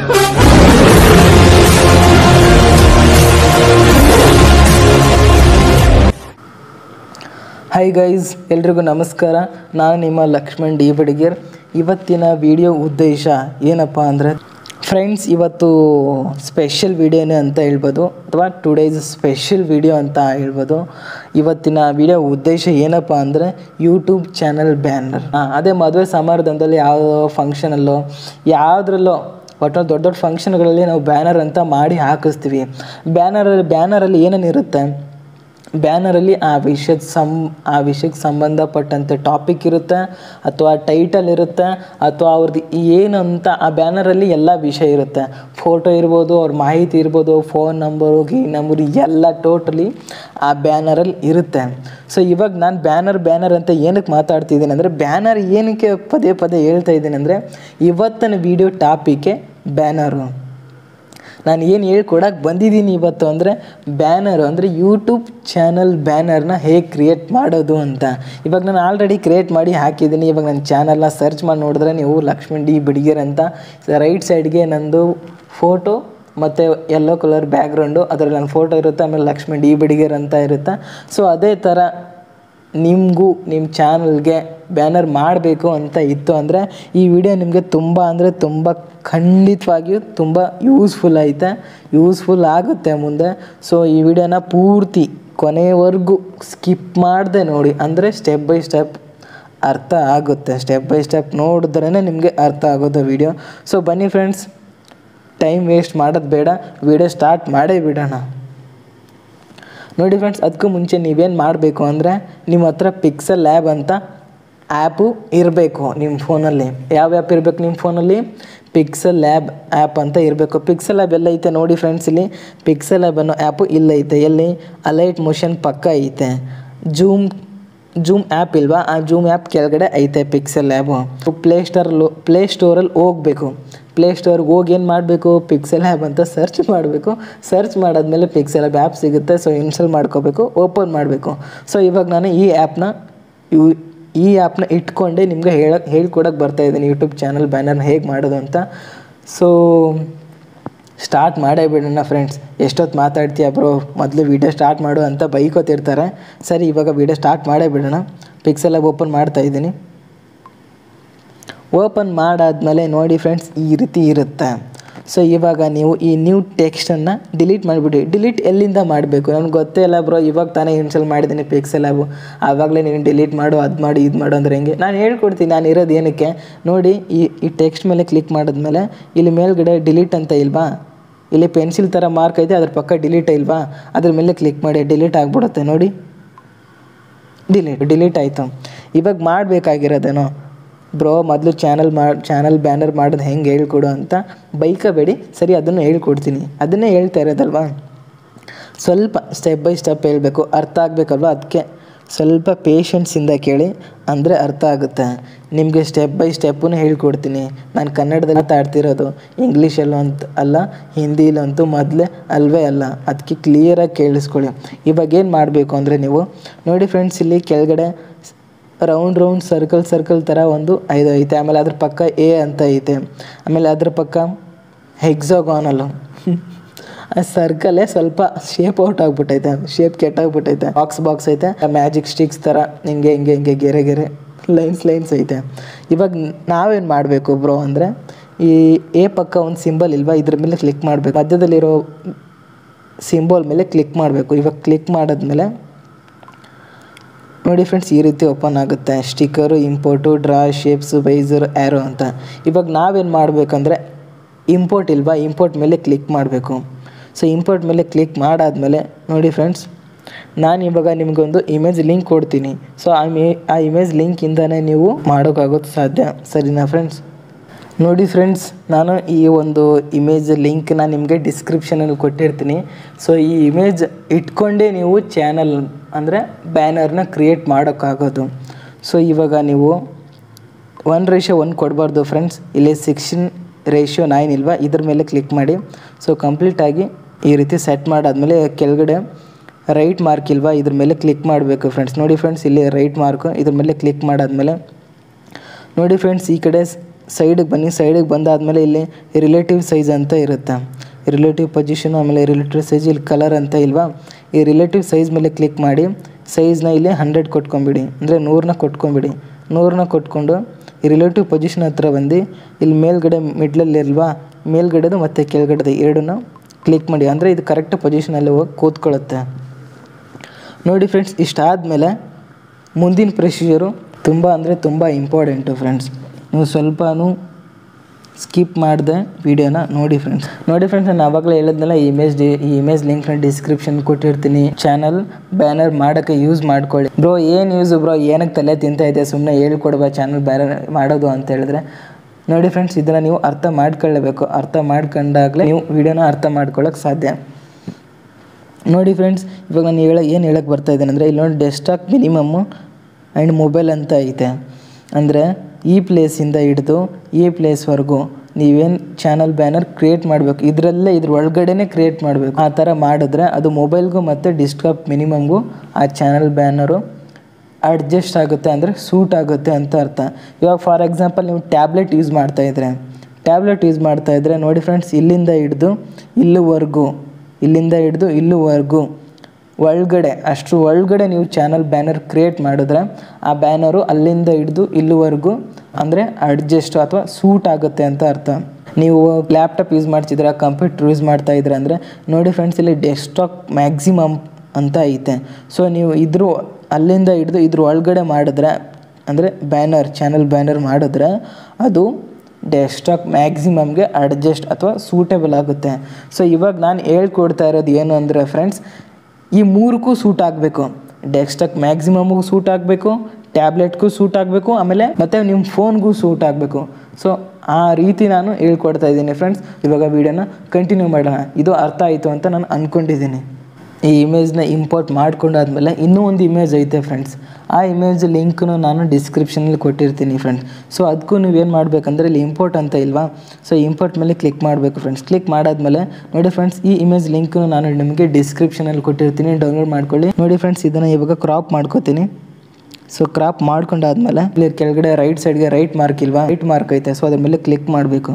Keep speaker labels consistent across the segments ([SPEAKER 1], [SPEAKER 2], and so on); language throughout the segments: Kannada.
[SPEAKER 1] ಹಾಯ್ ಗೈಸ್ ಎಲ್ರಿಗೂ ನಮಸ್ಕಾರ ನಾನು ನಿಮ್ಮ ಲಕ್ಷ್ಮಣ್ ಡಿ ಬಡಿಗೇರ್ ಇವತ್ತಿನ ವಿಡಿಯೋ ಉದ್ದೇಶ ಏನಪ್ಪ ಅಂದರೆ ಫ್ರೆಂಡ್ಸ್ ಇವತ್ತು ಸ್ಪೆಷಲ್ ವಿಡಿಯೋನೇ ಅಂತ ಹೇಳ್ಬೋದು ಅಥವಾ ಟುಡೇಸ್ ಸ್ಪೆಷಲ್ ವಿಡಿಯೋ ಅಂತ ಹೇಳ್ಬೋದು ಇವತ್ತಿನ ವಿಡಿಯೋ ಉದ್ದೇಶ ಏನಪ್ಪ ಅಂದರೆ ಯೂಟ್ಯೂಬ್ ಚಾನಲ್ ಬ್ಯಾನರ್ ಅದೇ ಮದುವೆ ಸಮಾರಂಭದಲ್ಲಿ ಯಾವುದೋ ಫಂಕ್ಷನಲ್ಲೋ ಯಾವುದ್ರಲ್ಲೋ ಒಟ್ಟು ದೊಡ್ಡ ದೊಡ್ಡ ಫಂಕ್ಷನ್ಗಳಲ್ಲಿ ನಾವು ಬ್ಯಾನರ್ ಅಂತ ಮಾಡಿ ಹಾಕಿಸ್ತೀವಿ ಬ್ಯಾನರಲ್ಲಿ ಬ್ಯಾನರಲ್ಲಿ ಏನೇನಿರುತ್ತೆ ಬ್ಯಾನರಲ್ಲಿ ಆ ವಿಷಯದ ಸಂ ಆ ವಿಷಯಕ್ಕೆ ಸಂಬಂಧಪಟ್ಟಂತೆ ಟಾಪಿಕ್ ಇರುತ್ತೆ ಅಥವಾ ಟೈಟಲ್ ಇರುತ್ತೆ ಅಥವಾ ಅವ್ರದ್ದು ಏನಂತ ಆ ಬ್ಯಾನರಲ್ಲಿ ಎಲ್ಲ ವಿಷಯ ಇರುತ್ತೆ ಫೋಟೋ ಇರ್ಬೋದು ಅವ್ರ ಮಾಹಿತಿ ಇರ್ಬೋದು ಫೋನ್ ನಂಬರು ಗೀ ನಂಬರು ಎಲ್ಲ ಟೋಟಲಿ ಆ ಬ್ಯಾನರಲ್ಲಿ ಇರುತ್ತೆ ಸೊ ಇವಾಗ ನಾನು ಬ್ಯಾನರ್ ಬ್ಯಾನರ್ ಅಂತ ಏನಕ್ಕೆ ಮಾತಾಡ್ತಿದ್ದೀನಿ ಅಂದರೆ ಬ್ಯಾನರ್ ಏನಕ್ಕೆ ಪದೇ ಪದೇ ಹೇಳ್ತಾ ಇದ್ದೀನಿ ಅಂದರೆ ಇವತ್ತಿನ ವಿಡಿಯೋ ಟಾಪಿಕ್ಕೆ ಬ್ಯಾನರು ನಾನು ಏನು ಹೇಳ್ಕೊಡಕ್ಕೆ ಬಂದಿದ್ದೀನಿ ಇವತ್ತು ಅಂದರೆ ಬ್ಯಾನರು ಅಂದರೆ ಯೂಟ್ಯೂಬ್ ಚಾನಲ್ ಬ್ಯಾನರ್ನ ಹೇಗೆ ಕ್ರಿಯೇಟ್ ಮಾಡೋದು ಅಂತ ಇವಾಗ ನಾನು ಆಲ್ರೆಡಿ ಕ್ರಿಯೇಟ್ ಮಾಡಿ ಹಾಕಿದ್ದೀನಿ ಇವಾಗ ನನ್ನ ಚಾನಲ್ನ ಸರ್ಚ್ ಮಾಡಿ ನೋಡಿದ್ರೆ ನೀವು ಲಕ್ಷ್ಮಣ್ ಡಿ ಬಿಡಿಗೇರ್ ಅಂತ ರೈಟ್ ಸೈಡ್ಗೆ ನಂದು ಫೋಟೋ ಮತ್ತು ಯೆಲ್ಲೋ ಕಲರ್ ಬ್ಯಾಕ್ಗ್ರೌಂಡು ಅದರಲ್ಲಿ ನನ್ನ ಫೋಟೋ ಇರುತ್ತೆ ಆಮೇಲೆ ಲಕ್ಷ್ಮಣ್ ಡಿ ಬಿಡಿಗೇರ್ ಅಂತ ಇರುತ್ತೆ ಸೊ ಅದೇ ಥರ ನಿಮಗೂ ನಿಮ್ಮ ಚಾನಲ್ಗೆ ಬ್ಯಾನರ್ ಮಾಡಬೇಕು ಅಂತ ಇತ್ತು ಅಂದರೆ ಈ ವಿಡಿಯೋ ನಿಮಗೆ ತುಂಬ ಅಂದರೆ ತುಂಬ ಖಂಡಿತವಾಗಿಯೂ ತುಂಬ ಯೂಸ್ಫುಲ್ ಐತೆ ಯೂಸ್ಫುಲ್ ಆಗುತ್ತೆ ಮುಂದೆ ಸೊ ಈ ವಿಡಿಯೋನ ಪೂರ್ತಿ ಕೊನೆವರೆಗೂ ಸ್ಕಿಪ್ ಮಾಡದೆ ನೋಡಿ ಅಂದರೆ ಸ್ಟೆಪ್ ಬೈ ಸ್ಟೆಪ್ ಅರ್ಥ ಆಗುತ್ತೆ ಸ್ಟೆಪ್ ಬೈ ಸ್ಟೆಪ್ ನೋಡಿದ್ರೇ ನಿಮಗೆ ಅರ್ಥ ಆಗೋದು ವಿಡಿಯೋ ಸೊ ಬನ್ನಿ ಫ್ರೆಂಡ್ಸ್ ಟೈಮ್ ವೇಸ್ಟ್ ಮಾಡೋದು ಬೇಡ ವಿಡಿಯೋ ಸ್ಟಾರ್ಟ್ ಮಾಡೇ ಬಿಡೋಣ ನೋಡಿ ಫ್ರೆಂಡ್ಸ್ ಅದಕ್ಕೂ ಮುಂಚೆ ನೀವೇನು ಮಾಡಬೇಕು ಅಂದರೆ ನಿಮ್ಮ ಹತ್ರ ಪಿಕ್ಸೆಲ್ ಲ್ಯಾಬ್ ಅಂತ ಆ್ಯಪು ಇರಬೇಕು ನಿಮ್ಮ ಫೋನಲ್ಲಿ ಯಾವ ಆ್ಯಪ್ ಇರಬೇಕು ನಿಮ್ಮ ಫೋನಲ್ಲಿ ಪಿಕ್ಸೆಲ್ ಲ್ಯಾಬ್ ಆ್ಯಪ್ ಅಂತ ಇರಬೇಕು ಪಿಕ್ಸೆಲ್ ಲ್ಯಾಬ್ ಎಲ್ಲ ಐತೆ ನೋಡಿ ಫ್ರೆಂಡ್ಸ್ ಇಲ್ಲಿ ಪಿಕ್ಸೆಲ್ ಲ್ಯಾಬ್ ಅನ್ನೋ ಆ್ಯಪು ಇಲ್ಲೈತೆ ಎಲ್ಲಿ ಅಲೈಟ್ ಮೋಷನ್ ಪಕ್ಕ ಐತೆ ಜೂಮ್ ಜೂಮ್ ಆ್ಯಪ್ ಇಲ್ವಾ ಆ ಜೂಮ್ ಆ್ಯಪ್ ಕೆಳಗಡೆ ಐತೆ ಪಿಕ್ಸೆಲ್ ಲ್ಯಾಬು ಪ್ಲೇ ಸ್ಟೋರಲ್ಲೂ ಪ್ಲೇ ಸ್ಟೋರಲ್ಲಿ ಹೋಗಬೇಕು ಪ್ಲೇ ಸ್ಟೋರ್ಗೆ ಹೋಗಿ ಏನು ಮಾಡಬೇಕು ಪಿಕ್ಸೆಲ್ ಆ್ಯಪ್ ಅಂತ ಸರ್ಚ್ ಮಾಡಬೇಕು ಸರ್ಚ್ ಮಾಡಾದ್ಮೇಲೆ ಪಿಕ್ಸೆಲ್ ಆ್ಯಪ್ ಆ್ಯಪ್ ಸಿಗುತ್ತೆ ಸೊ ಇನ್ಸ್ಟಾಲ್ ಮಾಡ್ಕೋಬೇಕು ಓಪನ್ ಮಾಡಬೇಕು ಸೊ ಇವಾಗ ನಾನು ಈ ಆ್ಯಪ್ನ ಯೂ ಈ ಆ್ಯಪ್ನ ಇಟ್ಕೊಂಡೆ ನಿಮಗೆ ಹೇಳಕ್ಕೆ ಹೇಳ್ಕೊಡಕ್ಕೆ ಬರ್ತಾ ಇದ್ದೀನಿ ಯೂಟ್ಯೂಬ್ ಚಾನಲ್ ಬ್ಯಾನರ್ನ ಹೇಗೆ ಮಾಡೋದು ಅಂತ ಸೊ ಸ್ಟಾರ್ಟ್ ಮಾಡೇ ಬಿಡೋಣ ಫ್ರೆಂಡ್ಸ್ ಎಷ್ಟೊತ್ತು ಮಾತಾಡ್ತೀಯ ಬ್ರೋ ಮೊದಲು ವೀಡಿಯೋ ಸ್ಟಾರ್ಟ್ ಮಾಡು ಅಂತ ಬೈಕೋತಿರ್ತಾರೆ ಸರಿ ಇವಾಗ ವೀಡಿಯೋ ಸ್ಟಾರ್ಟ್ ಮಾಡೇ ಬಿಡೋಣ ಪಿಕ್ಸೆಲಾಗಿ ಓಪನ್ ಮಾಡ್ತಾ ಇದ್ದೀನಿ ಓಪನ್ ಮಾಡಾದ್ಮೇಲೆ ನೋಡಿ ಫ್ರೆಂಡ್ಸ್ ಈ ರೀತಿ ಇರುತ್ತೆ ಸೊ ಇವಾಗ ನೀವು ಈ ನ್ಯೂ ಟೆಕ್ಸ್ಟನ್ನು ಡಿಲೀಟ್ ಮಾಡಿಬಿಡಿ ಡಿಲೀಟ್ ಎಲ್ಲಿಂದ ಮಾಡಬೇಕು ನನಗೆ ಗೊತ್ತೇ ಇಲ್ಲ ಬ್ರೋ ಇವಾಗ ತಾನೇ ಇನ್ಸ್ಟಾಲ್ ಮಾಡಿದ್ದೀನಿ ಪಿಕ್ಸೆಲ್ ಆ್ಯಪು ಆವಾಗಲೇ ನೀನು ಡಿಲೀಟ್ ಮಾಡು ಅದು ಮಾಡಿ ಇದು ಮಾಡು ಅಂದ್ರೆ ಹೆಂಗೆ ನಾನು ಹೇಳ್ಕೊಡ್ತೀನಿ ನಾನು ಇರೋದು ಏನಕ್ಕೆ ನೋಡಿ ಈ ಈ ಟೆಕ್ಸ್ಟ್ ಮೇಲೆ ಕ್ಲಿಕ್ ಮಾಡಿದ್ಮೇಲೆ ಇಲ್ಲಿ ಮೇಲ್ಗಡೆ ಡಿಲೀಟ್ ಅಂತ ಇಲ್ವಾ ಇಲ್ಲಿ ಪೆನ್ಸಿಲ್ ಥರ ಮಾರ್ಕ್ ಐತೆ ಅದ್ರ ಪಕ್ಕ ಡಿಲೀಟ್ ಇಲ್ವಾ ಅದ್ರ ಮೇಲೆ ಕ್ಲಿಕ್ ಮಾಡಿ ಡಿಲೀಟ್ ಆಗಿಬಿಡುತ್ತೆ ನೋಡಿ ಡಿಲೀಟ್ ಡಿಲೀಟ್ ಆಯಿತು ಇವಾಗ ಮಾಡಬೇಕಾಗಿರೋದೇನೋ ಬ್ರೋ ಮೊದಲು ಚಾನಲ್ ಮಾಡಿ ಚಾನಲ್ ಬ್ಯಾನರ್ ಮಾಡೋದು ಹೆಂಗೆ ಹೇಳ್ಕೊಡು ಅಂತ ಬೈಕಬೇಡಿ ಸರಿ ಅದನ್ನು ಹೇಳ್ಕೊಡ್ತೀನಿ ಅದನ್ನೇ ಹೇಳ್ತಾ ಇರೋದಲ್ವಾ ಸ್ವಲ್ಪ ಸ್ಟೆಪ್ ಬೈ ಸ್ಟೆಪ್ ಹೇಳಬೇಕು ಅರ್ಥ ಆಗಬೇಕಲ್ವ ಅದಕ್ಕೆ ಸ್ವಲ್ಪ ಪೇಷನ್ಸಿಂದ ಕೇಳಿ ಅಂದರೆ ಅರ್ಥ ಆಗುತ್ತೆ ನಿಮಗೆ ಸ್ಟೆಪ್ ಬೈ ಸ್ಟೆಪ್ಪೂ ಹೇಳ್ಕೊಡ್ತೀನಿ ನಾನು ಕನ್ನಡದಲ್ಲಿ ಮಾತಾಡ್ತಿರೋದು ಇಂಗ್ಲೀಷಲ್ಲೂ ಅಂತ ಅಲ್ಲ ಹಿಂದಿಲಂತೂ ಮೊದಲೇ ಅಲ್ವೇ ಅಲ್ಲ ಅದಕ್ಕೆ ಕ್ಲಿಯರಾಗಿ ಕೇಳಿಸ್ಕೊಳ್ಳಿ ಇವಾಗ ಏನು ಮಾಡಬೇಕು ಅಂದರೆ ನೀವು ನೋಡಿ ಫ್ರೆಂಡ್ಸ್ ಇಲ್ಲಿ ಕೆಳಗಡೆ ರೌಂಡ್ ರೌಂಡ್ ಸರ್ಕಲ್ ಸರ್ಕಲ್ ಥರ ಒಂದು ಐದು ಐತೆ ಆಮೇಲೆ ಅದ್ರ ಪಕ್ಕ ಎ ಅಂತ ಐತೆ ಆಮೇಲೆ ಅದ್ರ ಪಕ್ಕ ಹೆಕ್ಸಾಗಾನಲ್ಲು ಆ ಸರ್ಕಲೇ ಸ್ವಲ್ಪ ಶೇಪ್ ಔಟ್ ಆಗ್ಬಿಟ್ಟೈತೆ ಶೇಪ್ ಕೆಟ್ಟಾಗ್ಬಿಟ್ಟೈತೆ ಬಾಕ್ಸ್ ಬಾಕ್ಸ್ ಐತೆ ಮ್ಯಾಜಿಕ್ ಸ್ಟಿಕ್ಸ್ ಥರ ಹಿಂಗೆ ಹಿಂಗೆ ಹಿಂಗೆ ಗೆರೆ ಗೆರೆ ಲೈನ್ಸ್ ಲೈನ್ಸ್ ಐತೆ ಇವಾಗ ನಾವೇನು ಮಾಡಬೇಕು ಬ್ರೋ ಅಂದರೆ ಈ ಎ ಪಕ್ಕ ಒಂದು ಸಿಂಬಲ್ ಇಲ್ವಾ ಇದ್ರ ಮೇಲೆ ಕ್ಲಿಕ್ ಮಾಡಬೇಕು ಮಧ್ಯದಲ್ಲಿರೋ ಸಿಂಬಲ್ ಮೇಲೆ ಕ್ಲಿಕ್ ಮಾಡಬೇಕು ಇವಾಗ ಕ್ಲಿಕ್ ಮಾಡಿದ್ಮೇಲೆ ನೋಡಿ ಫ್ರೆಂಡ್ಸ್ ಈ ರೀತಿ ಓಪನ್ ಆಗುತ್ತೆ ಸ್ಟಿಕ್ಕರು ಇಂಪೋರ್ಟು ಡ್ರಾ ಶೇಪ್ಸು ವೈಸರ್ ಆ್ಯರೋ ಅಂತ ಇವಾಗ ನಾವೇನು ಮಾಡಬೇಕಂದ್ರೆ ಇಂಪೋರ್ಟ್ ಇಲ್ವಾ ಇಂಪೋರ್ಟ್ ಮೇಲೆ ಕ್ಲಿಕ್ ಮಾಡಬೇಕು ಸೊ ಇಂಪೋರ್ಟ್ ಮೇಲೆ ಕ್ಲಿಕ್ ಮಾಡಾದಮೇಲೆ ನೋಡಿ ಫ್ರೆಂಡ್ಸ್ ನಾನು ಇವಾಗ ನಿಮಗೊಂದು ಇಮೇಜ್ ಲಿಂಕ್ ಕೊಡ್ತೀನಿ ಸೊ ಆ ಮೇ ಆ ಇಮೇಜ್ ಲಿಂಕಿಂದನೇ ನೀವು ಮಾಡೋಕ್ಕಾಗೋದು ಸಾಧ್ಯ ಸರಿನಾ ಫ್ರೆಂಡ್ಸ್ ನೋಡಿ ಫ್ರೆಂಡ್ಸ್ ನಾನು ಈ ಒಂದು ಇಮೇಜ್ ಲಿಂಕ್ನ ನಿಮಗೆ ಡಿಸ್ಕ್ರಿಪ್ಷನಲ್ಲಿ ಕೊಟ್ಟಿರ್ತೀನಿ ಸೊ ಈ ಇಮೇಜ್ ಇಟ್ಕೊಂಡೇ ನೀವು ಚಾನಲ್ ಅಂದರೆ ಬ್ಯಾನರ್ನ ಕ್ರಿಯೇಟ್ ಮಾಡೋಕ್ಕಾಗೋದು ಸೊ ಇವಾಗ ನೀವು ಒನ್ ರೇಷಿಯೋ ಒನ್ ಕೊಡಬಾರ್ದು ಫ್ರೆಂಡ್ಸ್ ಇಲ್ಲಿ ಸಿಕ್ಸ್ಟೀನ್ ರೇಷಿಯೋ ನೈನ್ ಇಲ್ವಾ ಇದ್ರ ಮೇಲೆ ಕ್ಲಿಕ್ ಮಾಡಿ ಸೊ ಕಂಪ್ಲೀಟಾಗಿ ಈ ರೀತಿ ಸೆಟ್ ಮಾಡಾದ್ಮೇಲೆ ಕೆಳಗಡೆ ರೈಟ್ ಮಾರ್ಕ್ ಇಲ್ವಾ ಇದ್ರ ಮೇಲೆ ಕ್ಲಿಕ್ ಮಾಡಬೇಕು ಫ್ರೆಂಡ್ಸ್ ನೋಡಿ ಫ್ರೆಂಡ್ಸ್ ಇಲ್ಲಿ ರೈಟ್ ಮಾರ್ಕು ಇದ್ರ ಮೇಲೆ ಕ್ಲಿಕ್ ಮಾಡಾದ್ಮೇಲೆ ನೋಡಿ ಫ್ರೆಂಡ್ಸ್ ಈ ಕಡೆ ಸೈಡಿಗೆ ಬನ್ನಿ ಸೈಡಿಗೆ ಬಂದಾದಮೇಲೆ ಇಲ್ಲಿ ರಿಲೇಟಿವ್ ಸೈಜ್ ಅಂತ ಇರುತ್ತೆ ರಿಲೇಟಿವ್ ಪೊಸಿಷನ್ ಆಮೇಲೆ ರಿಲೇಟಿವ್ ಸೈಜ್ ಇಲ್ಲಿ ಕಲರ್ ಅಂತ ಇಲ್ವಾ ಈ ರಿಲೇಟಿವ್ ಸೈಜ್ ಮೇಲೆ ಕ್ಲಿಕ್ ಮಾಡಿ ಸೈಜ್ನ ಇಲ್ಲಿ ಹಂಡ್ರೆಡ್ ಕೊಟ್ಕೊಂಬಿಡಿ ಅಂದರೆ ನೂರನ್ನ ಕೊಟ್ಕೊಂಬಿಡಿ ನೂರನ್ನ ಕೊಟ್ಕೊಂಡು ಈ ರಿಲೇಟಿವ್ ಪೊಸಿಷನ್ ಹತ್ರ ಬಂದು ಇಲ್ಲಿ ಮೇಲ್ಗಡೆ ಮಿಡ್ಲಲ್ಲಿ ಇಲ್ವಾ ಮೇಲ್ಗಡೆದು ಮತ್ತು ಕೆಳಗಡೆದು ಎರಡನ್ನ ಕ್ಲಿಕ್ ಮಾಡಿ ಅಂದರೆ ಇದು ಕರೆಕ್ಟ್ ಪೊಸಿಷನಲ್ಲಿ ಹೋಗಿ ಕೂತ್ಕೊಳ್ಳುತ್ತೆ ನೋಡಿ ಫ್ರೆಂಡ್ಸ್ ಇಷ್ಟಾದಮೇಲೆ ಮುಂದಿನ ಪ್ರೊಸೀಜರು ತುಂಬ ಅಂದರೆ ತುಂಬ ಇಂಪಾರ್ಟೆಂಟು ಫ್ರೆಂಡ್ಸ್ ನೀವು ಸ್ವಲ್ಪನೂ ಸ್ಕಿಪ್ ಮಾಡಿದೆ ವಿಡಿಯೋನ ನೋಡಿ ಫ್ರೆಂಡ್ಸ್ ನೋಡಿ ಫ್ರೆಂಡ್ಸ್ ನಾನು ಆವಾಗಲೇ ಹೇಳಿದ್ನಲ್ಲ ಈ ಇಮೇಜ್ ಡಿ ಈ ಇಮೇಜ್ ಲಿಂಕ್ನ ಡಿಸ್ಕ್ರಿಪ್ಷನ್ ಕೊಟ್ಟಿರ್ತೀನಿ ಚಾನಲ್ ಬ್ಯಾನರ್ ಮಾಡೋಕ್ಕೆ ಯೂಸ್ ಮಾಡ್ಕೊಳ್ಳಿ ಬ್ರೋ ಏನು ಯೂಸ್ ಬ್ರೋ ಏನಕ್ಕೆ ತಲೆ ತಿಂತ ಇದೆ ಸುಮ್ಮನೆ ಹೇಳ್ಕೊಡ್ಬಾ ಚಾನಲ್ ಬ್ಯಾನರ್ ಮಾಡೋದು ಅಂತ ಹೇಳಿದ್ರೆ ನೋಡಿ ಫ್ರೆಂಡ್ಸ್ ಇದನ್ನು ನೀವು ಅರ್ಥ ಮಾಡ್ಕೊಳ್ಳೇಬೇಕು ಅರ್ಥ ಮಾಡ್ಕೊಂಡಾಗಲೇ ನೀವು ವಿಡಿಯೋನ ಅರ್ಥ ಮಾಡ್ಕೊಳ್ಳೋಕೆ ಸಾಧ್ಯ ನೋಡಿ ಫ್ರೆಂಡ್ಸ್ ಇವಾಗ ನಾನು ಹೇಳ ಏನು ಹೇಳಕ್ಕೆ ಬರ್ತಾ ಇದ್ದೇನೆ ಅಂದರೆ ಇಲ್ಲಿ ನೋಡಿ ಡೆಸ್ಟಾಕ್ ಮಿನಿಮಮ್ಮು ಆ್ಯಂಡ್ ಮೊಬೈಲ್ ಅಂತ ಐತೆ ಅಂದರೆ ಈ ಪ್ಲೇಸಿಂದ ಹಿಡಿದು ಈ ಪ್ಲೇಸ್ವರೆಗೂ ನೀವೇನು ಚಾನಲ್ ಬ್ಯಾನರ್ ಕ್ರಿಯೇಟ್ ಮಾಡಬೇಕು ಇದರಲ್ಲೇ ಇದ್ರ ಒಳಗಡೆನೇ ಕ್ರಿಯೇಟ್ ಮಾಡಬೇಕು ಆ ಥರ ಮಾಡಿದ್ರೆ ಅದು ಮೊಬೈಲ್ಗೂ ಮತ್ತು ಡಿಸ್ಟಾಪ್ ಮಿನಿಮಮ್ಗೂ ಆ ಚಾನಲ್ ಬ್ಯಾನರು ಅಡ್ಜಸ್ಟ್ ಆಗುತ್ತೆ ಅಂದರೆ ಸೂಟ್ ಆಗುತ್ತೆ ಅಂತ ಅರ್ಥ ಇವಾಗ ಫಾರ್ ಎಕ್ಸಾಂಪಲ್ ನೀವು ಟ್ಯಾಬ್ಲೆಟ್ ಯೂಸ್ ಮಾಡ್ತಾಯಿದ್ರೆ ಟ್ಯಾಬ್ಲೆಟ್ ಯೂಸ್ ಮಾಡ್ತಾಯಿದ್ರೆ ನೋಡಿ ಫ್ರೆಂಡ್ಸ್ ಇಲ್ಲಿಂದ ಹಿಡಿದು ಇಲ್ಲಿವರೆಗೂ ಇಲ್ಲಿಂದ ಹಿಡಿದು ಇಲ್ಲಿವರೆಗೂ ಒಳಗಡೆ ಅಷ್ಟು ಒಳಗಡೆ ನೀವು ಚಾನಲ್ ಬ್ಯಾನರ್ ಕ್ರಿಯೇಟ್ ಮಾಡಿದ್ರೆ ಆ ಬ್ಯಾನರು ಅಲ್ಲಿಂದ ಹಿಡಿದು ಇಲ್ಲಿವರೆಗೂ ಅಂದರೆ ಅಡ್ಜಸ್ಟ್ ಅಥವಾ ಸೂಟ್ ಆಗುತ್ತೆ ಅಂತ ಅರ್ಥ ನೀವು ಲ್ಯಾಪ್ಟಾಪ್ ಯೂಸ್ ಮಾಡ್ತಿದ್ರೆ ಕಂಪ್ಯೂಟರ್ ಯೂಸ್ ಮಾಡ್ತಾ ಇದ್ರೆ ಅಂದರೆ ನೋಡಿ ಫ್ರೆಂಡ್ಸ್ ಇಲ್ಲಿ ಡೆಸ್ಕ್ಟಾಪ್ ಮ್ಯಾಕ್ಸಿಮಮ್ ಅಂತ ಐತೆ ಸೊ ನೀವು ಇದ್ರ ಅಲ್ಲಿಂದ ಹಿಡಿದು ಇದ್ರ ಒಳಗಡೆ ಮಾಡಿದ್ರೆ ಅಂದರೆ ಬ್ಯಾನರ್ ಚಾನಲ್ ಬ್ಯಾನರ್ ಮಾಡಿದ್ರೆ ಅದು ಡೆಸ್ಕ್ಟಾಪ್ ಮ್ಯಾಕ್ಸಿಮಮ್ಗೆ ಅಡ್ಜಸ್ಟ್ ಅಥವಾ ಸೂಟೇಬಲ್ ಆಗುತ್ತೆ ಸೊ ಇವಾಗ ನಾನು ಹೇಳ್ಕೊಡ್ತಾ ಇರೋದು ಏನು ಅಂದರೆ ಫ್ರೆಂಡ್ಸ್ ಈ ಮೂರಕ್ಕೂ ಸೂಟ್ ಆಗಬೇಕು ಡೆಸ್ಕ್ಟಾಪ್ ಮ್ಯಾಕ್ಸಿಮಮ್ಗೂ ಸೂಟ್ ಆಗಬೇಕು ಟ್ಯಾಬ್ಲೆಟ್ಗೂ ಸೂಟ್ ಆಗಬೇಕು ಆಮೇಲೆ ಮತ್ತು ನಿಮ್ಮ ಫೋನ್ಗೂ ಸೂಟ್ ಆಗಬೇಕು ಸೊ ಆ ರೀತಿ ನಾನು ಹೇಳ್ಕೊಡ್ತಾ ಇದ್ದೀನಿ ಫ್ರೆಂಡ್ಸ್ ಇವಾಗ ವೀಡಿಯೋನ ಕಂಟಿನ್ಯೂ ಮಾಡೋಣ ಇದು ಅರ್ಥ ಆಯಿತು ಅಂತ ನಾನು ಅಂದ್ಕೊಂಡಿದ್ದೀನಿ ಈ ಇಮೇಜ್ನ ಇಂಪೋರ್ಟ್ ಮಾಡ್ಕೊಂಡಾದ್ಮೇಲೆ ಇನ್ನೂ ಒಂದು ಇಮೇಜ್ ಐತೆ ಫ್ರೆಂಡ್ಸ್ ಆ ಇಮೇಜ್ ಲಿಂಕ್ನು ನಾನು ಡಿಸ್ಕ್ರಿಪ್ಷನಲ್ಲಿ ಕೊಟ್ಟಿರ್ತೀನಿ ಫ್ರೆಂಡ್ಸ್ ಸೊ ಅದಕ್ಕೂ ನೀವೇನು ಮಾಡಬೇಕಂದ್ರೆ ಇಲ್ಲಿ ಇಂಪೋರ್ಟ್ ಅಂತ ಇಲ್ವಾ ಸೊ ಇಂಪೋರ್ಟ್ ಮೇಲೆ ಕ್ಲಿಕ್ ಮಾಡಬೇಕು ಫ್ರೆಂಡ್ಸ್ ಕ್ಲಿಕ್ ಮಾಡಾದ್ಮೇಲೆ ನೋಡಿ ಫ್ರೆಂಡ್ಸ್ ಈ ಇಮೇಜ್ ಲಿಂಕ್ನು ನಾನು ನಿಮಗೆ ಡಿಸ್ಕ್ರಿಪ್ಷನಲ್ಲಿ ಕೊಟ್ಟಿರ್ತೀನಿ ಡೌನ್ಲೋಡ್ ಮಾಡ್ಕೊಳ್ಳಿ ನೋಡಿ ಫ್ರೆಂಡ್ಸ್ ಇದನ್ನು ಇವಾಗ ಕ್ರಾಪ್ ಮಾಡ್ಕೋತೀನಿ ಸೊ ಕ್ರಾಪ್ ಮಾಡ್ಕೊಂಡಾದ್ಮೇಲೆ ಇಲ್ಲಿ ಕೆಳಗಡೆ ರೈಟ್ ಸೈಡ್ಗೆ ರೈಟ್ ಮಾರ್ಕ್ ಇಲ್ವಾ ರೈಟ್ ಮಾರ್ಕ್ ಐತೆ ಸೊ ಅದ್ರ ಮೇಲೆ ಕ್ಲಿಕ್ ಮಾಡಬೇಕು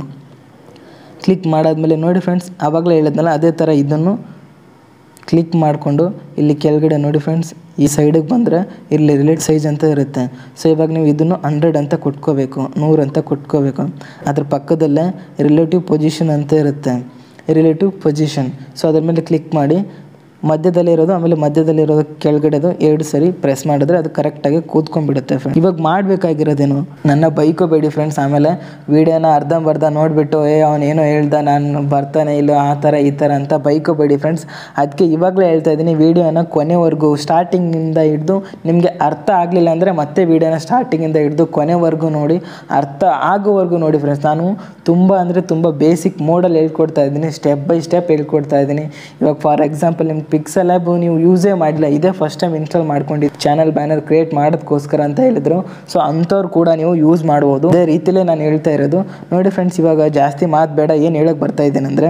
[SPEAKER 1] ಕ್ಲಿಕ್ ಮಾಡಾದ್ಮೇಲೆ ನೋಡಿ ಫ್ರೆಂಡ್ಸ್ ಆವಾಗಲೇ ಹೇಳಿದ್ನಲ್ಲ ಅದೇ ಥರ ಇದನ್ನು ಕ್ಲಿಕ್ ಮಾಡಿಕೊಂಡು ಇಲ್ಲಿ ಕೆಳಗಡೆ ನೋಡಿ ಫ್ರೆಂಡ್ಸ್ ಈ ಸೈಡಿಗೆ ಬಂದರೆ ಇಲ್ಲಿ ರಿಲೇಟ್ ಸೈಜ್ ಅಂತ ಇರುತ್ತೆ ಸೊ ಇವಾಗ ನೀವು ಇದನ್ನು ಹಂಡ್ರೆಡ್ ಅಂತ ಕೊಟ್ಕೋಬೇಕು ನೂರು ಅಂತ ಕೊಟ್ಕೋಬೇಕು ಅದ್ರ ಪಕ್ಕದಲ್ಲೇ ರಿಲೇಟಿವ್ ಪೊಸಿಷನ್ ಅಂತ ಇರುತ್ತೆ ರಿಲೇಟಿವ್ ಪೊಸಿಷನ್ ಸೊ ಅದ್ರ ಮೇಲೆ ಕ್ಲಿಕ್ ಮಾಡಿ ಮಧ್ಯದಲ್ಲಿರೋದು ಆಮೇಲೆ ಮಧ್ಯದಲ್ಲಿರೋದು ಕೆಳಗಡೆದು ಎರಡು ಸರಿ ಪ್ರೆಸ್ ಮಾಡಿದ್ರೆ ಅದು ಕರೆಕ್ಟಾಗಿ ಕೂತ್ಕೊಂಡ್ಬಿಡುತ್ತೆ ಫ್ರೆಂಡ್ ಇವಾಗ ಮಾಡಬೇಕಾಗಿರೋದೇನು ನನ್ನ ಬೈಕೋಬೇಡಿ ಫ್ರೆಂಡ್ಸ್ ಆಮೇಲೆ ವಿಡಿಯೋನ ಅರ್ಧಂಬರ್ಧ ನೋಡಿಬಿಟ್ಟು ಏ ಅವನೇನೋ ಹೇಳ್ದ ನಾನು ಬರ್ತಾನೆ ಇಲ್ಲ ಆ ಥರ ಈ ಥರ ಅಂತ ಬೈಕೋಬೇಡಿ ಫ್ರೆಂಡ್ಸ್ ಅದಕ್ಕೆ ಇವಾಗಲೇ ಹೇಳ್ತಾ ಇದ್ದೀನಿ ವೀಡಿಯೋನ ಕೊನೆವರೆಗೂ ಸ್ಟಾರ್ಟಿಂಗಿಂದ ಹಿಡಿದು ನಿಮಗೆ ಅರ್ಥ ಆಗಲಿಲ್ಲ ಅಂದರೆ ಮತ್ತೆ ವೀಡಿಯೋನ ಸ್ಟಾರ್ಟಿಂಗಿಂದ ಹಿಡಿದು ಕೊನೆವರೆಗೂ ನೋಡಿ ಅರ್ಥ ಆಗೋವರೆಗೂ ನೋಡಿ ಫ್ರೆಂಡ್ಸ್ ನಾನು ತುಂಬ ಅಂದರೆ ತುಂಬ ಬೇಸಿಕ್ ಮೋಡಲ್ಲಿ ಹೇಳ್ಕೊಡ್ತಾ ಇದ್ದೀನಿ ಸ್ಟೆಪ್ ಬೈ ಸ್ಟೆಪ್ ಹೇಳ್ಕೊಡ್ತಾ ಇದ್ದೀನಿ ಇವಾಗ ಫಾರ್ ಎಕ್ಸಾಂಪಲ್ ನಿಮ್ಗೆ ಪಿಕ್ಸೆಲ್ ಆ್ಯಪ್ ನೀವು ಯೂಸೇ ಮಾಡಿಲ್ಲ ಇದೇ ಫಸ್ಟ್ ಟೈಮ್ ಇನ್ಸ್ಟಾಲ್ ಮಾಡ್ಕೊಂಡಿದ್ದು ಚಾನಲ್ ಬ್ಯಾನರ್ ಕ್ರಿಯೇಟ್ ಮಾಡೋದಕ್ಕೋಸ್ಕರ ಅಂತ ಹೇಳಿದ್ರು ಸೊ ಅಂಥವ್ರು ಕೂಡ ನೀವು ಯೂಸ್ ಮಾಡ್ಬೋದು ಅದೇ ರೀತಿಲೇ ನಾನು ಹೇಳ್ತಾ ಇರೋದು ನೋಡಿ ಫ್ರೆಂಡ್ಸ್ ಇವಾಗ ಜಾಸ್ತಿ ಮಾತು ಬೇಡ ಏನು ಹೇಳೋಕ್ಕೆ ಬರ್ತಾ ಇದ್ದೇನೆಂದರೆ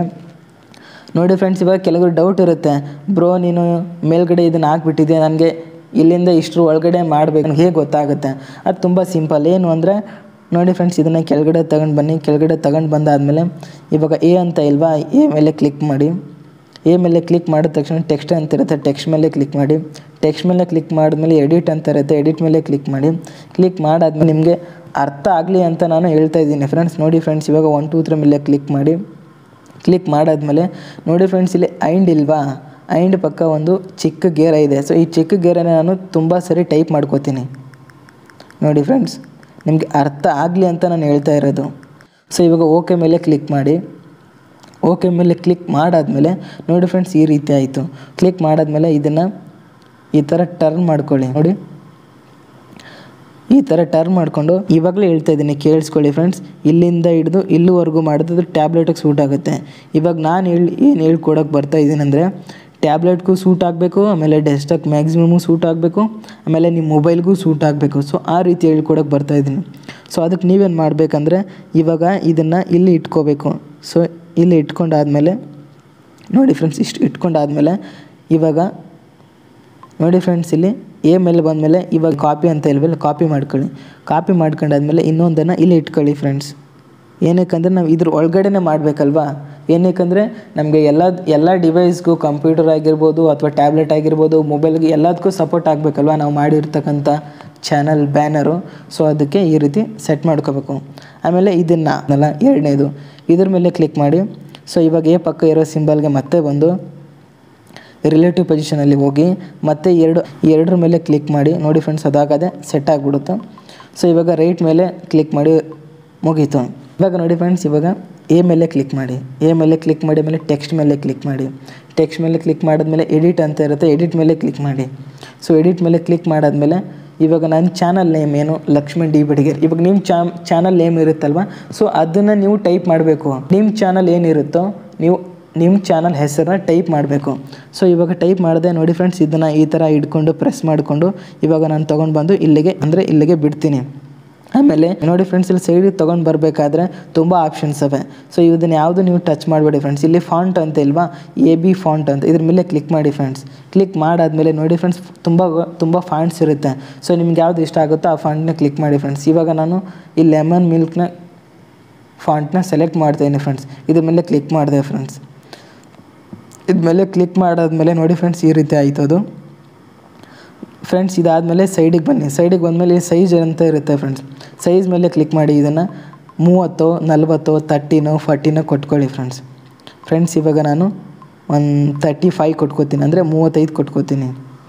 [SPEAKER 1] ನೋಡಿ ಫ್ರೆಂಡ್ಸ್ ಇವಾಗ ಕೆಲವರು ಡೌಟ್ ಇರುತ್ತೆ ಬ್ರೋ ನೀನು ಮೇಲ್ಗಡೆ ಇದನ್ನು ಹಾಕ್ಬಿಟ್ಟಿದ್ಯಾ ನನಗೆ ಇಲ್ಲಿಂದ ಇಷ್ಟರ ಒಳಗಡೆ ಮಾಡಬೇಕು ನನಗೆ ಹೇಗೆ ಗೊತ್ತಾಗುತ್ತೆ ಅದು ತುಂಬ ಸಿಂಪಲ್ ಏನು ಅಂದರೆ ನೋಡಿ ಫ್ರೆಂಡ್ಸ್ ಇದನ್ನು ಕೆಳಗಡೆ ತಗೊಂಡು ಬನ್ನಿ ಕೆಳಗಡೆ ತಗೊಂಡು ಬಂದಾದಮೇಲೆ ಇವಾಗ ಎ ಅಂತ ಇಲ್ವಾ ಎ ಮೇಲೆ ಕ್ಲಿಕ್ ಮಾಡಿ ಎ ಮೇಲೆ ಕ್ಲಿಕ್ ಮಾಡಿದ ತಕ್ಷಣ ಟೆಕ್ಸ್ಟ್ ಅಂತ ಇರುತ್ತೆ ಟೆಕ್ಸ್ಟ್ ಮೇಲೆ ಕ್ಲಿಕ್ ಮಾಡಿ ಟೆಕ್ಸ್ಟ್ ಮೇಲೆ ಕ್ಲಿಕ್ ಮಾಡಿದ್ಮೇಲೆ ಎಡಿಟ್ ಅಂತ ಇರುತ್ತೆ ಎಡಿಟ್ ಮೇಲೆ ಕ್ಲಿಕ್ ಮಾಡಿ ಕ್ಲಿಕ್ ಮಾಡಾದ್ಮೇಲೆ ನಿಮಗೆ ಅರ್ಥ ಆಗಲಿ ಅಂತ ನಾನು ಹೇಳ್ತಾ ಇದ್ದೀನಿ ಫ್ರೆಂಡ್ಸ್ ನೋಡಿ ಫ್ರೆಂಡ್ಸ್ ಇವಾಗ ಒನ್ ಟೂ ತ್ರೀ ಮೇಲೆ ಕ್ಲಿಕ್ ಮಾಡಿ ಕ್ಲಿಕ್ ಮಾಡಾದ್ಮೇಲೆ ನೋಡಿ ಫ್ರೆಂಡ್ಸ್ ಇಲ್ಲಿ ಐಂಡ್ ಇಲ್ವಾ ಐಂಡ್ ಪಕ್ಕ ಒಂದು ಚಿಕ್ಕ ಗೇರ ಇದೆ ಸೊ ಈ ಚಿಕ್ಕ ಗೇರನ್ನ ನಾನು ತುಂಬ ಸರಿ ಟೈಪ್ ಮಾಡ್ಕೋತೀನಿ ನೋಡಿ ಫ್ರೆಂಡ್ಸ್ ನಿಮಗೆ ಅರ್ಥ ಆಗಲಿ ಅಂತ ನಾನು ಹೇಳ್ತಾ ಇರೋದು ಸೊ ಇವಾಗ ಓಕೆ ಮೇಲೆ ಕ್ಲಿಕ್ ಮಾಡಿ ಓಕೆ ಮೇಲೆ ಕ್ಲಿಕ್ ಮಾಡಾದ್ಮೇಲೆ ನೋಡಿ ಫ್ರೆಂಡ್ಸ್ ಈ ರೀತಿ ಆಯಿತು ಕ್ಲಿಕ್ ಮಾಡಾದ್ಮೇಲೆ ಇದನ್ನು ಈ ಥರ ಟರ್ನ್ ಮಾಡ್ಕೊಳ್ಳಿ ನೋಡಿ ಈ ಥರ ಟರ್ನ್ ಮಾಡಿಕೊಂಡು ಇವಾಗಲೇ ಹೇಳ್ತಾ ಇದ್ದೀನಿ ಕೇಳಿಸ್ಕೊಳ್ಳಿ ಫ್ರೆಂಡ್ಸ್ ಇಲ್ಲಿಂದ ಹಿಡಿದು ಇಲ್ಲಿವರೆಗೂ ಮಾಡಿದ್ರೆ ಟ್ಯಾಬ್ಲೆಟಿಗೆ ಸೂಟ್ ಆಗುತ್ತೆ ಇವಾಗ ನಾನು ಹೇಳಿ ಏನು ಹೇಳ್ಕೊಡೋಕೆ ಬರ್ತಾ ಇದ್ದೀನಿ ಅಂದರೆ ಟ್ಯಾಬ್ಲೆಟ್ಗೂ ಸೂಟ್ ಆಗಬೇಕು ಆಮೇಲೆ ಡೆಸ್ಟಾಕ್ ಮ್ಯಾಕ್ಸಿಮಮು ಸೂಟ್ ಆಗಬೇಕು ಆಮೇಲೆ ನಿಮ್ಮ ಮೊಬೈಲ್ಗೂ ಸೂಟ್ ಆಗಬೇಕು ಸೊ ಆ ರೀತಿ ಹೇಳ್ಕೊಡೋಕೆ ಬರ್ತಾ ಇದ್ದೀನಿ ಸೊ ಅದಕ್ಕೆ ನೀವೇನು ಮಾಡಬೇಕಂದ್ರೆ ಇವಾಗ ಇದನ್ನು ಇಲ್ಲಿ ಇಟ್ಕೋಬೇಕು ಸೊ ಇಲ್ಲಿ ಇಟ್ಕೊಂಡಾದ್ಮೇಲೆ ನೋಡಿ ಫ್ರೆಂಡ್ಸ್ ಇಷ್ಟು ಇಟ್ಕೊಂಡಾದ್ಮೇಲೆ ಇವಾಗ ನೋಡಿ ಫ್ರೆಂಡ್ಸ್ ಇಲ್ಲಿ ಎ ಮೇಲೆ ಬಂದಮೇಲೆ ಇವಾಗ ಕಾಪಿ ಅಂತ ಇಲ್ವಲ್ಲ ಕಾಪಿ ಮಾಡ್ಕೊಳ್ಳಿ ಕಾಪಿ ಮಾಡ್ಕೊಂಡಾದ್ಮೇಲೆ ಇನ್ನೊಂದನ್ನು ಇಲ್ಲಿ ಇಟ್ಕೊಳ್ಳಿ ಫ್ರೆಂಡ್ಸ್ ಏನಕ್ಕಂದ್ರೆ ನಾವು ಇದ್ರ ಒಳಗಡೆನೆ ಮಾಡಬೇಕಲ್ವಾ ಏನಕ್ಕಂದರೆ ನಮಗೆ ಎಲ್ಲ ಎಲ್ಲ ಡಿವೈಸ್ಗೂ ಕಂಪ್ಯೂಟರ್ ಆಗಿರ್ಬೋದು ಅಥವಾ ಟ್ಯಾಬ್ಲೆಟ್ ಆಗಿರ್ಬೋದು ಮೊಬೈಲ್ಗೆ ಎಲ್ಲದಕ್ಕೂ ಸಪೋರ್ಟ್ ಆಗಬೇಕಲ್ವಾ ನಾವು ಮಾಡಿರ್ತಕ್ಕಂಥ ಚಾನಲ್ ಬ್ಯಾನರು ಸೊ ಅದಕ್ಕೆ ಈ ರೀತಿ ಸೆಟ್ ಮಾಡ್ಕೋಬೇಕು ಆಮೇಲೆ ಇದನ್ನು ಅಲ್ಲ ಎರಡನೇದು ಇದ್ರ ಮೇಲೆ ಕ್ಲಿಕ್ ಮಾಡಿ ಸೊ ಇವಾಗ ಎ ಪಕ್ಕ ಇರೋ ಸಿಂಬಲ್ಗೆ ಮತ್ತೆ ಬಂದು ರಿಲೇಟಿವ್ ಪೊಸಿಷನಲ್ಲಿ ಹೋಗಿ ಮತ್ತೆ ಎರಡು ಎರಡರ ಮೇಲೆ ಕ್ಲಿಕ್ ಮಾಡಿ ನೋಡಿ ಫ್ರೆಂಡ್ಸ್ ಅದಾಗದೆ ಸೆಟ್ ಆಗಿಬಿಡುತ್ತೆ ಸೊ ಇವಾಗ ರೈಟ್ ಮೇಲೆ ಕ್ಲಿಕ್ ಮಾಡಿ ಮುಗೀತು ಇವಾಗ ನೋಡಿ ಫ್ರೆಂಡ್ಸ್ ಇವಾಗ ಎ ಮೇಲೆ ಕ್ಲಿಕ್ ಮಾಡಿ ಎ ಮೇಲೆ ಕ್ಲಿಕ್ ಮಾಡಿ ಆಮೇಲೆ ಟೆಕ್ಸ್ಟ್ ಮೇಲೆ ಕ್ಲಿಕ್ ಮಾಡಿ ಟೆಕ್ಸ್ಟ್ ಮೇಲೆ ಕ್ಲಿಕ್ ಮಾಡಿದ್ಮೇಲೆ ಎಡಿಟ್ ಅಂತ ಇರುತ್ತೆ ಎಡಿಟ್ ಮೇಲೆ ಕ್ಲಿಕ್ ಮಾಡಿ ಸೊ ಎಡಿಟ್ ಮೇಲೆ ಕ್ಲಿಕ್ ಮಾಡಾದ್ಮೇಲೆ ಇವಾಗ ನನ್ನ ಚಾನಲ್ ನೇಮ್ ಏನು ಲಕ್ಷ್ಮಣ್ ಡಿ ಬಡಿಗೇರ್ ಇವಾಗ ನಿಮ್ಮ ಚಾ ಚಾನಲ್ ನೇಮ್ ಇರುತ್ತಲ್ವ ಸೊ ಅದನ್ನು ನೀವು ಟೈಪ್ ಮಾಡಬೇಕು ನಿಮ್ಮ ಚಾನಲ್ ಏನಿರುತ್ತೋ ನೀವು ನಿಮ್ಮ ಚಾನಲ್ ಹೆಸರನ್ನ ಟೈಪ್ ಮಾಡಬೇಕು ಸೊ ಇವಾಗ ಟೈಪ್ ಮಾಡಿದೆ ನೋಡಿ ಫ್ರೆಂಡ್ಸ್ ಇದನ್ನು ಈ ಥರ ಇಟ್ಕೊಂಡು ಪ್ರೆಸ್ ಮಾಡಿಕೊಂಡು ಇವಾಗ ನಾನು ತೊಗೊಂಡು ಬಂದು ಇಲ್ಲಿಗೆ ಅಂದರೆ ಇಲ್ಲಿಗೆ ಬಿಡ್ತೀನಿ ಆಮೇಲೆ ನೋಡಿ ಫ್ರೆಂಡ್ಸ್ ಇಲ್ಲಿ ಸೈಡಿಗೆ ತೊಗೊಂಡು ಬರಬೇಕಾದ್ರೆ ತುಂಬ ಆಪ್ಷನ್ಸ್ ಅವೆ ಸೊ ಇದನ್ನು ಯಾವುದು ನೀವು ಟಚ್ ಮಾಡಬೇಡಿ ಫ್ರೆಂಡ್ಸ್ ಇಲ್ಲಿ ಫಾಂಟ್ ಅಂತ ಇಲ್ವಾ ಎ ಬಿ ಫಾಂಟ್ ಅಂತ ಇದ್ರ ಮೇಲೆ ಕ್ಲಿಕ್ ಮಾಡಿ ಫ್ರೆಂಡ್ಸ್ ಕ್ಲಿಕ್ ಮಾಡಾದ್ಮೇಲೆ ನೋಡಿ ಫ್ರೆಂಡ್ಸ್ ತುಂಬ ತುಂಬ ಫಾಂಟ್ಸ್ ಇರುತ್ತೆ ಸೊ ನಿಮ್ಗೆ ಯಾವ್ದು ಇಷ್ಟ ಆಗುತ್ತೋ ಆ ಫಾಂಟ್ನ ಕ್ಲಿಕ್ ಮಾಡಿ ಫ್ರೆಂಡ್ಸ್ ಇವಾಗ ನಾನು ಈ ಲೆಮನ್ ಮಿಲ್ಕ್ನ ಫಾಂಟ್ನ ಸೆಲೆಕ್ಟ್ ಮಾಡ್ತಾಯಿದ್ದೀನಿ ಫ್ರೆಂಡ್ಸ್ ಇದ್ರ ಮೇಲೆ ಕ್ಲಿಕ್ ಮಾಡಿದೆ ಫ್ರೆಂಡ್ಸ್ ಇದ್ಮೇಲೆ ಕ್ಲಿಕ್ ಮಾಡಾದ್ಮೇಲೆ ನೋಡಿ ಫ್ರೆಂಡ್ಸ್ ಈ ರೀತಿ ಆಯಿತು ಅದು ಫ್ರೆಂಡ್ಸ್ ಇದಾದಮೇಲೆ ಸೈಡಿಗೆ ಬನ್ನಿ ಸೈಡಿಗೆ ಬಂದಮೇಲೆ ಸೈಜ್ ಅಂತ ಇರುತ್ತೆ ಫ್ರೆಂಡ್ಸ್ ಸೈಜ್ ಮೇಲೆ ಕ್ಲಿಕ್ ಮಾಡಿ ಇದನ್ನು ಮೂವತ್ತು ನಲ್ವತ್ತು ತರ್ಟಿನೋ ಫಾರ್ಟಿನೋ ಕೊಟ್ಕೊಳ್ಳಿ ಫ್ರೆಂಡ್ಸ್ ಫ್ರೆಂಡ್ಸ್ ಇವಾಗ ನಾನು ಒಂದು ತರ್ಟಿ ಫೈವ್ ಕೊಟ್ಕೋತೀನಿ ಅಂದರೆ ಮೂವತ್ತೈದು ಕೊಟ್ಕೋತೀನಿ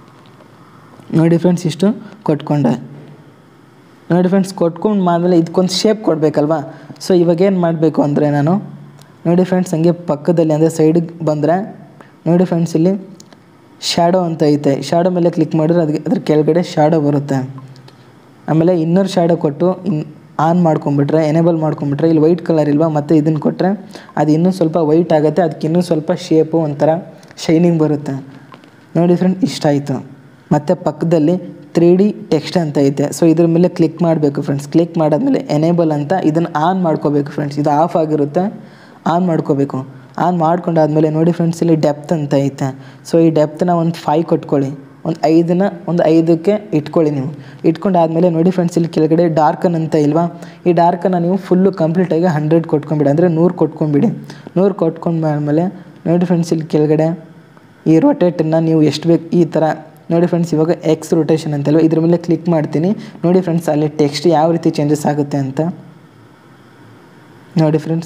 [SPEAKER 1] ನೋಡಿ ಫ್ರೆಂಡ್ಸ್ ಇಷ್ಟು ಕೊಟ್ಕೊಂಡೆ ನೋಡಿ ಫ್ರೆಂಡ್ಸ್ ಕೊಟ್ಕೊಂಡು ಆದಮೇಲೆ ಇದಕ್ಕೊಂದು ಶೇಪ್ ಕೊಡಬೇಕಲ್ವಾ ಸೊ ಇವಾಗ ಏನು ಮಾಡಬೇಕು ಅಂದರೆ ನಾನು ನೋಡಿ ಫ್ರೆಂಡ್ಸ್ ಹಂಗೆ ಪಕ್ಕದಲ್ಲಿ ಅಂದರೆ ಸೈಡಿಗೆ ಬಂದರೆ ನೋಡಿ ಫ್ರೆಂಡ್ಸ್ ಇಲ್ಲಿ ಶ್ಯಾಡೋ ಅಂತ ಐತೆ ಶ್ಯಾಡೋ ಮೇಲೆ ಕ್ಲಿಕ್ ಮಾಡಿದ್ರೆ ಅದಕ್ಕೆ ಅದ್ರ ಕೆಳಗಡೆ ಶ್ಯಾಡೋ ಬರುತ್ತೆ ಆಮೇಲೆ ಇನ್ನರ್ ಶ್ಯಾಡೋ ಕೊಟ್ಟು ಇನ್ ಆನ್ ಮಾಡ್ಕೊಂಬಿಟ್ರೆ ಎನೇಬಲ್ ಮಾಡ್ಕೊಂಬಿಟ್ರೆ ಇಲ್ಲಿ ವೈಟ್ ಕಲರ್ ಇಲ್ವಾ ಮತ್ತು ಇದನ್ನು ಕೊಟ್ಟರೆ ಅದು ಇನ್ನೂ ಸ್ವಲ್ಪ ವೈಟ್ ಆಗುತ್ತೆ ಅದಕ್ಕೆ ಇನ್ನೂ ಸ್ವಲ್ಪ ಶೇಪು ಒಂಥರ ಶೈನಿಂಗ್ ಬರುತ್ತೆ ನೋಡಿ ಫ್ರೆಂಡ್ ಇಷ್ಟ ಆಯಿತು ಮತ್ತು ಪಕ್ಕದಲ್ಲಿ ತ್ರೀ ಡಿ ಟೆಕ್ಸ್ಟ್ ಅಂತ ಐತೆ ಸೊ ಇದ್ರ ಮೇಲೆ ಕ್ಲಿಕ್ ಮಾಡಬೇಕು ಫ್ರೆಂಡ್ಸ್ ಕ್ಲಿಕ್ ಮಾಡಾದ್ಮೇಲೆ ಎನೇಬಲ್ ಅಂತ ಇದನ್ನು ಆನ್ ಮಾಡ್ಕೋಬೇಕು ಫ್ರೆಂಡ್ಸ್ ಇದು ಆಫ್ ಆಗಿರುತ್ತೆ ಆನ್ ಮಾಡ್ಕೋಬೇಕು ಆನ್ ಮಾಡ್ಕೊಂಡಾದ್ಮೇಲೆ ನೋಡಿ ಫ್ರೆಂಡ್ಸ್ ಇಲ್ಲಿ ಡೆಪ್ತ್ ಅಂತ ಐತೆ ಸೊ ಈ ಡೆಪ್ತನ್ನ ಒಂದು ಫೈವ್ ಕೊಟ್ಕೊಳ್ಳಿ ಒಂದು ಐದನ್ನ ಒಂದು ಐದಕ್ಕೆ ಇಟ್ಕೊಳ್ಳಿ ನೀವು ಇಟ್ಕೊಂಡಾದ್ಮೇಲೆ ನೋಡಿ ಫ್ರೆಂಡ್ಸ್ ಇಲ್ಲಿ ಕೆಳಗಡೆ ಡಾರ್ಕನ್ ಅಂತ ಇಲ್ವಾ ಈ ಡಾರ್ಕನ್ನು ನೀವು ಫುಲ್ಲು ಕಂಪ್ಲೀಟಾಗಿ ಹಂಡ್ರೆಡ್ ಕೊಟ್ಕೊಂಬಿಡಿ ಅಂದರೆ ನೂರು ಕೊಟ್ಕೊಂಬಿಡಿ ನೂರು ಕೊಟ್ಕೊಂಡ್ಮೇಲೆ ನೋಡಿ ಫ್ರೆಂಡ್ಸ್ ಇಲ್ಲಿ ಕೆಳಗಡೆ ಈ ರೊಟೇಟನ್ನು ನೀವು ಎಷ್ಟು ಬೇಕು ಈ ಥರ ನೋಡಿ ಫ್ರೆಂಡ್ಸ್ ಇವಾಗ ಎಕ್ಸ್ ರೊಟೇಷನ್ ಅಂತಲ್ವ ಇದ್ರ ಮೇಲೆ ಕ್ಲಿಕ್ ಮಾಡ್ತೀನಿ ನೋಡಿ ಫ್ರೆಂಡ್ಸ್ ಅಲ್ಲಿ ಟೆಕ್ಸ್ಟ್ ಯಾವ ರೀತಿ ಚೇಂಜಸ್ ಆಗುತ್ತೆ ಅಂತ ನೋಡಿ ಫ್ರೆಂಡ್ಸ್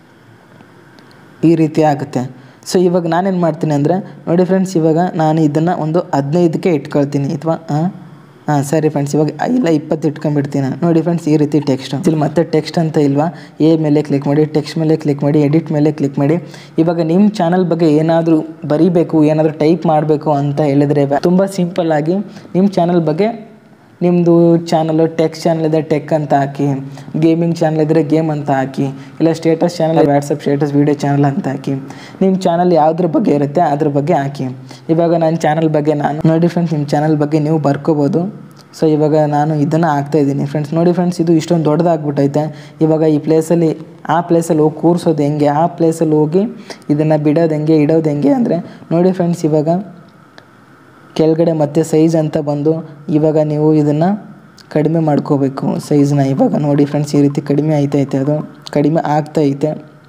[SPEAKER 1] ಈ ರೀತಿ ಆಗುತ್ತೆ ಸೊ ಇವಾಗ ನಾನೇನು ಮಾಡ್ತೀನಿ ಅಂದರೆ ನೋಡಿ ಫ್ರೆಂಡ್ಸ್ ಇವಾಗ ನಾನು ಇದನ್ನು ಒಂದು ಹದಿನೈದಕ್ಕೆ ಇಟ್ಕೊಳ್ತೀನಿ ಅಥವಾ ಹಾಂ ಸರಿ ಫ್ರೆಂಡ್ಸ್ ಇವಾಗ ಇಲ್ಲ ಇಪ್ಪತ್ತು ಇಟ್ಕೊಂಡ್ಬಿಡ್ತೀನಿ ನೋಡಿ ಫ್ರೆಂಡ್ಸ್ ಈ ರೀತಿ ಟೆಕ್ಸ್ಟ್ ಇಲ್ಲಿ ಮತ್ತೆ ಟೆಕ್ಸ್ಟ್ ಅಂತ ಇಲ್ವಾ ಎ ಮೇಲೆ ಕ್ಲಿಕ್ ಮಾಡಿ ಟೆಕ್ಸ್ಟ್ ಮೇಲೆ ಕ್ಲಿಕ್ ಮಾಡಿ ಎಡಿಟ್ ಮೇಲೆ ಕ್ಲಿಕ್ ಮಾಡಿ ಇವಾಗ ನಿಮ್ಮ ಚಾನಲ್ ಬಗ್ಗೆ ಏನಾದರೂ ಬರೀಬೇಕು ಏನಾದರೂ ಟೈಪ್ ಮಾಡಬೇಕು ಅಂತ ಹೇಳಿದರೆ ತುಂಬ ಸಿಂಪಲ್ ಆಗಿ ನಿಮ್ಮ ಚಾನಲ್ ಬಗ್ಗೆ ನಿಮ್ಮದು ಚಾನಲು ಟೆಕ್ ಚಾನಲ್ ಇದೆ ಟೆಕ್ ಅಂತ ಹಾಕಿ ಗೇಮಿಂಗ್ ಚಾನಲ್ ಇದ್ದರೆ ಗೇಮ್ ಅಂತ ಹಾಕಿ ಇಲ್ಲ status channel WhatsApp status video channel ಅಂತ ಹಾಕಿ ನಿಮ್ಮ ಚಾನಲ್ ಯಾವುದ್ರ ಬಗ್ಗೆ ಇರುತ್ತೆ ಅದ್ರ ಬಗ್ಗೆ ಹಾಕಿ ಇವಾಗ ನನ್ನ ಚಾನಲ್ ಬಗ್ಗೆ ನಾನು ನೋಡಿ ಫ್ರೆಂಡ್ಸ್ ನಿಮ್ಮ ಚಾನಲ್ ಬಗ್ಗೆ ನೀವು ಬರ್ಕೋಬೋದು ಸೊ ಇವಾಗ ನಾನು ಇದನ್ನು ಹಾಕ್ತಾ ಇದ್ದೀನಿ ಫ್ರೆಂಡ್ಸ್ ನೋಡಿ ಫ್ರೆಂಡ್ಸ್ ಇದು ಇಷ್ಟೊಂದು ದೊಡ್ಡದಾಗ್ಬಿಟ್ಟೈತೆ ಇವಾಗ ಈ ಪ್ಲೇಸಲ್ಲಿ ಆ ಪ್ಲೇಸಲ್ಲಿ ಹೋಗಿ ಕೂರಿಸೋದು ಹೆಂಗೆ ಆ ಪ್ಲೇಸಲ್ಲಿ ಹೋಗಿ ಇದನ್ನು ಬಿಡೋದು ಹೆಂಗೆ ಇಡೋದು ಹೆಂಗೆ ಅಂದರೆ ನೋಡಿ ಫ್ರೆಂಡ್ಸ್ ಇವಾಗ ಕೆಳಗಡೆ ಮತ್ತೆ ಸೈಜ್ ಅಂತ ಬಂದು ಇವಾಗ ನೀವು ಇದನ್ನು ಕಡಿಮೆ ಮಾಡ್ಕೋಬೇಕು ಸೈಜ್ನ ಇವಾಗ ನೋಡಿ ಫ್ರೆಂಡ್ಸ್ ಈ ರೀತಿ ಕಡಿಮೆ ಆಯ್ತೈತೆ ಅದು ಕಡಿಮೆ ಆಗ್ತೈತೆ